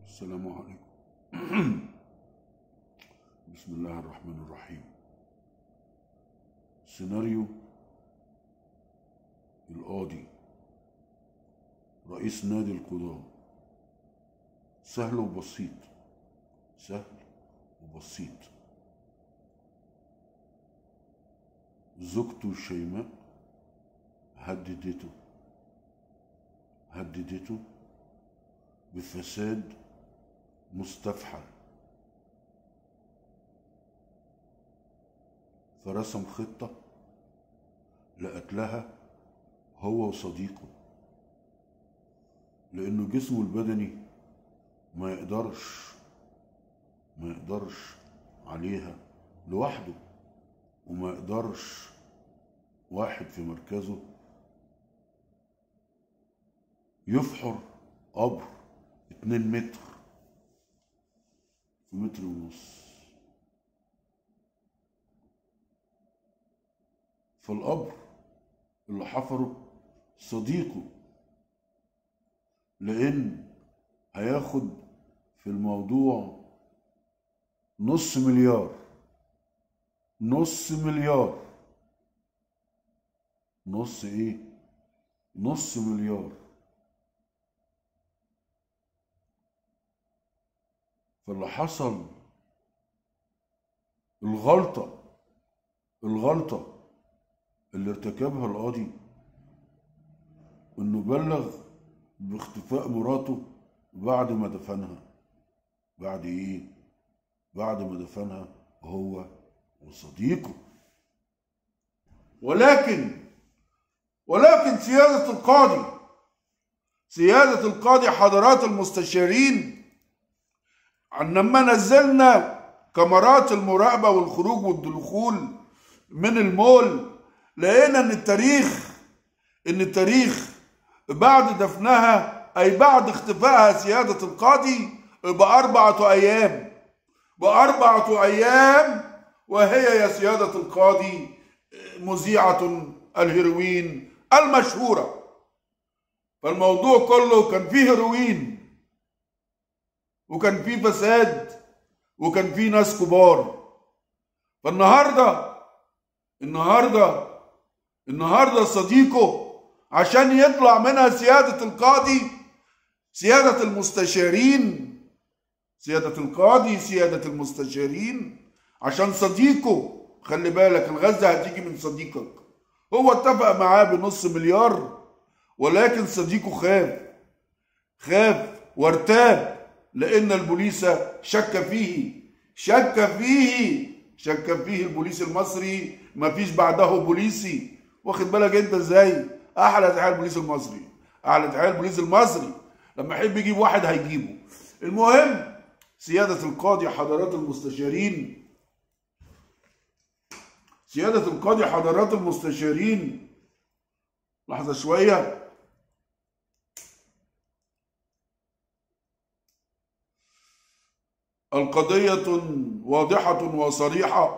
السلام عليكم بسم الله الرحمن الرحيم سيناريو القاضي رئيس نادي القضاة سهل وبسيط سهل وبسيط زوجته شيماء هددته هددته بفساد مستفحل فرسم خطة لقتلها هو وصديقه لأنه جسمه البدني ما يقدرش ما يقدرش عليها لوحده وما يقدرش واحد في مركزه يفحر قبر اتنين متر في متر ونص فالقبر اللي حفره صديقه لأن هياخد في الموضوع نص مليار نص مليار نص ايه نص مليار فاللي حصل الغلطة الغلطة اللي ارتكبها القاضي انه بلغ باختفاء مراته بعد ما دفنها بعد ايه بعد ما دفنها هو وصديقه ولكن ولكن سيادة القاضي سيادة القاضي حضرات المستشارين لما نزلنا كاميرات المراقبة والخروج والدخول من المول لقينا ان التاريخ ان التاريخ بعد دفنها اي بعد اختفائها سيادة القاضي بأربعة أيام بأربعة أيام وهي يا سيادة القاضي مذيعة الهيروين المشهورة فالموضوع كله كان فيه هيروين وكان فيه فساد وكان فيه ناس كبار فالنهارده النهارده النهارده صديقه عشان يطلع منها سيادة القاضي سيادة المستشارين سيادة القاضي سيادة المستشارين عشان صديقه خلي بالك الغزة هتيجي من صديقك هو اتفق معاه بنص مليار ولكن صديقه خاف خاف وارتاب لأن البوليس شك فيه شك فيه شك فيه البوليس المصري مفيش بعده بوليسي واخد بالك انت ازاي احلى تحيه البوليس المصري احلى تحيه البوليس المصري لما يحب يجيب واحد هيجيبه المهم سيادة القاضي حضرات المستشارين سيادة القاضي حضرات المستشارين لحظة شوية القضية واضحة وصريحة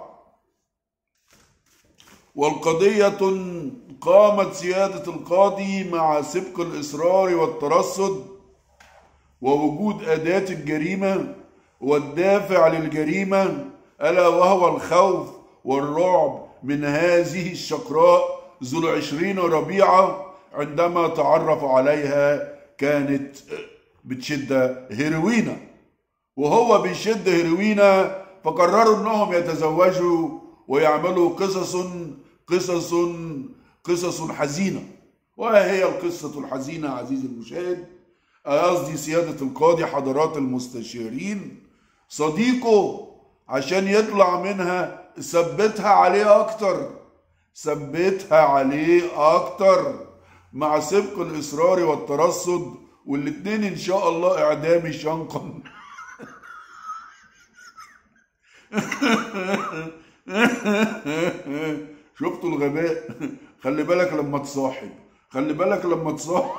والقضية قامت سيادة القاضي مع سبق الإصرار والترصد ووجود أداة الجريمة والدافع للجريمة ألا وهو الخوف والرعب من هذه الشقراء ذو العشرين ربيعة عندما تعرف عليها كانت بتشد هيروينا وهو بيشد هيروينا فقرروا انهم يتزوجوا ويعملوا قصص قصص قصص حزينه وهي القصه الحزينه عزيزي المشاهد قصدي سياده القاضي حضرات المستشارين صديقه عشان يطلع منها ثبتها عليه اكتر ثبتها عليه اكتر مع سبق الاصرار والترصد والاتنين ان شاء الله اعدامي شنقا شفتوا الغباء خلي بالك لما تصاحب خلي بالك لما تصاحب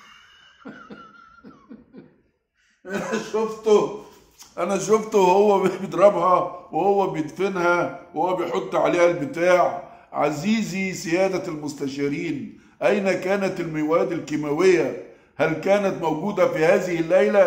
شفته انا شفته وهو بيضربها وهو بيدفنها وهو بيحط عليها البتاع عزيزي سيادة المستشارين أين كانت المواد الكيماوية هل كانت موجودة في هذه الليلة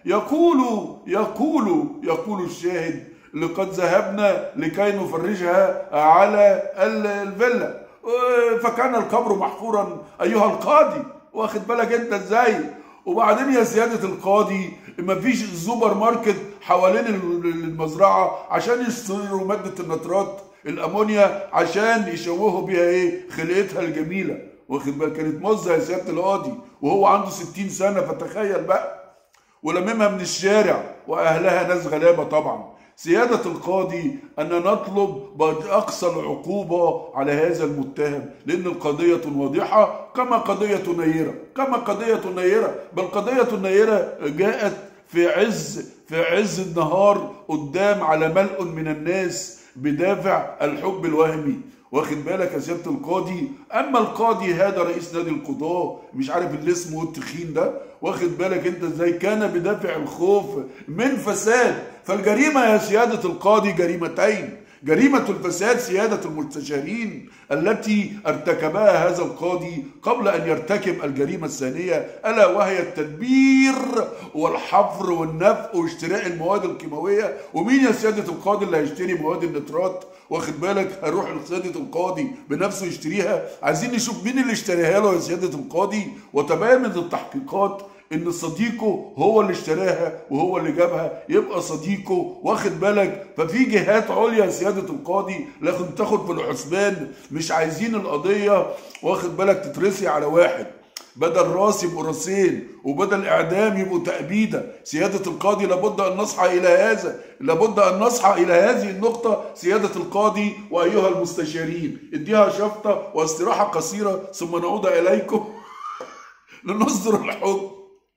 يقول يقول يقول الشاهد لقد ذهبنا لكي نفرجها على ال- الفيلا فكان القبر محفورا ايها القاضي واخد بالك انت ازاي وبعدين يا سيادة القاضي مفيش سوبر ماركت حوالين ال- المزرعة عشان يشتروا مادة النترات الأمونيا عشان يشوهوا بيها إيه خلقتها الجميلة واخد بالك كانت مزة يا سيادة القاضي وهو عنده 60 سنة فتخيل بقى ولممها من الشارع واهلها ناس غلابه طبعا سيادة القاضي أن نطلب بأقصى العقوبة على هذا المتهم لأن القضية واضحة كما قضية نيرة كما قضية نيرة بل قضية نيرة جاءت في عز في عز النهار قدام على ملء من الناس بدافع الحب الوهمي واخد بالك يا سياده القاضي اما القاضي هذا رئيس نادي القضاه مش عارف اللي اسمه التخين ده واخد بالك انت ازاي كان بدافع الخوف من فساد فالجريمه يا سياده القاضي جريمتين جريمة الفساد سيادة المستشارين التي ارتكبها هذا القاضي قبل أن يرتكب الجريمة الثانية ألا وهي التدبير والحفر والنفق واشتراء المواد الكيماوية ومين يا سيادة القاضي اللي هيشتري مواد النترات واخد بالك هيروح لسيادة القاضي بنفسه يشتريها عايزين نشوف مين اللي اشتريها له يا سيادة القاضي وتبين من التحقيقات ان صديقه هو اللي اشتراها وهو اللي جابها يبقى صديقه واخد بالك ففي جهات عليا سياده القاضي لكن تاخد في الحسبان مش عايزين القضيه واخد بالك تترسي على واحد بدل راس يبقوا راسين وبدل اعدام يبقوا تأبيدة سيادة القاضي لابد ان نصحى الى هذا لابد ان نصحى الى هذه النقطة سيادة القاضي وايها المستشارين اديها شفطة واستراحة قصيرة ثم نعود اليكم لنصدر الحكم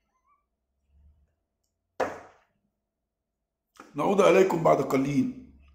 نعود إليكم بعد قليل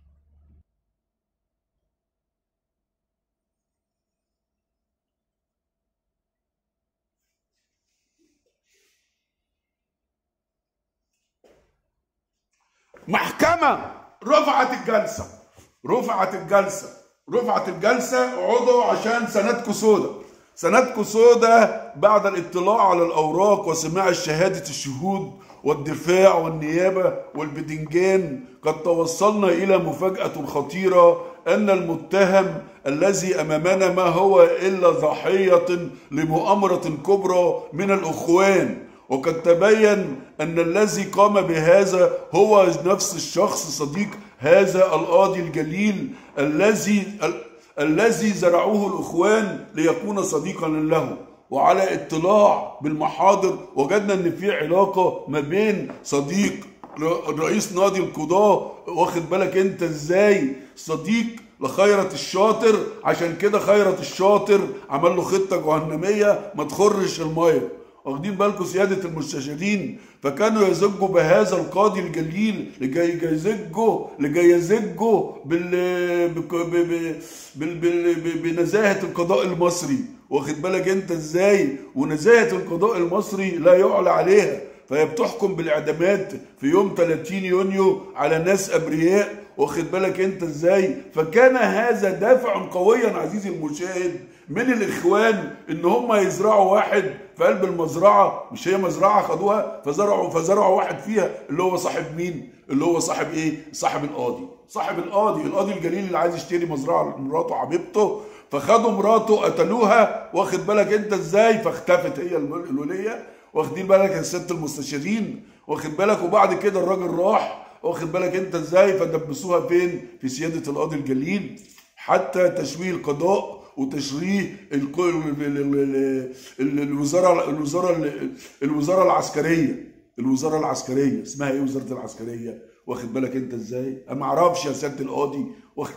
محكمة رفعت الجلسة رفعت الجلسة رفعت الجلسة اقعدوا عشان سندكم سودة سندكم سودة بعد الاطلاع على الأوراق وسماع شهادة الشهود والدفاع والنيابة والبدنجان قد توصلنا إلى مفاجأة خطيرة أن المتهم الذي أمامنا ما هو إلا ضحية لمؤامرة كبرى من الأخوان وقد تبين أن الذي قام بهذا هو نفس الشخص صديق هذا القاضي الجليل الذي ال- الذي زرعوه الإخوان ليكون صديقا له وعلى اطلاع بالمحاضر وجدنا ان في علاقه ما بين صديق ر- رئيس نادي القضاه واخد بالك انت ازاي صديق لخيرت الشاطر عشان كده خيرت الشاطر عمل له خطه جهنميه ما تخرش الميه واخدين بالكم سيادة المستشارين فكانوا يزجوا بهذا القاضي الجليل لكي يزجوا لكي يزجوا بال... بك- ب... ب... بال... بال... ب... بنزاهة القضاء المصري واخد بالك انت ازاي ونزاهة القضاء المصري لا يعلى عليها فهي بتحكم بالاعدامات في يوم 30 يونيو على ناس ابرياء واخد بالك انت ازاي فكان هذا دافعا قويا عزيزي المشاهد من الاخوان ان هم يزرعوا واحد في قلب المزرعه مش هي مزرعه خدوها فزرعوا فزرعوا واحد فيها اللي هو صاحب مين اللي هو صاحب ايه صاحب القاضي صاحب القاضي القاضي الجليل اللي عايز يشتري مزرعه لمراته حبيبته فخدوا مراته قتلوها واخد بالك انت ازاي فاختفت هي الول- الوليه واخدين بالك يا ست المستشارين واخد بالك وبعد كده الراجل راح واخد بالك انت ازاي فدبسوها فين في سياده القاضي الجليل حتى تشويه القضاء وتشريه الك- ال- ال- ال- ال- الوزاره الوزاره الوزاره العسكريه الوزاره العسكريه اسمها ايه وزاره العسكريه واخد بالك انت ازاي انا ما اعرفش يا سياده القاضي واخد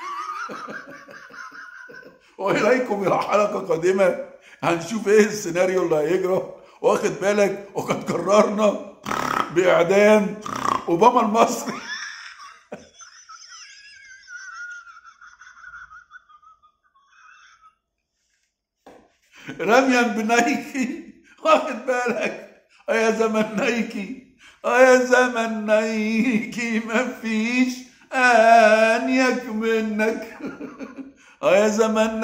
واليكم الى حلقه قادمه هنشوف ايه السيناريو اللي هيجرى واخد بالك وقد قررنا باعدام اوباما المصري رميا بنايكي واخد بالك اه يا زمن نايكي اه يا زمن نايكي مفيش انيك منك اه يا زمن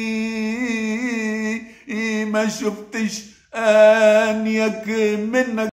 نايكي ما شفتش انيك منك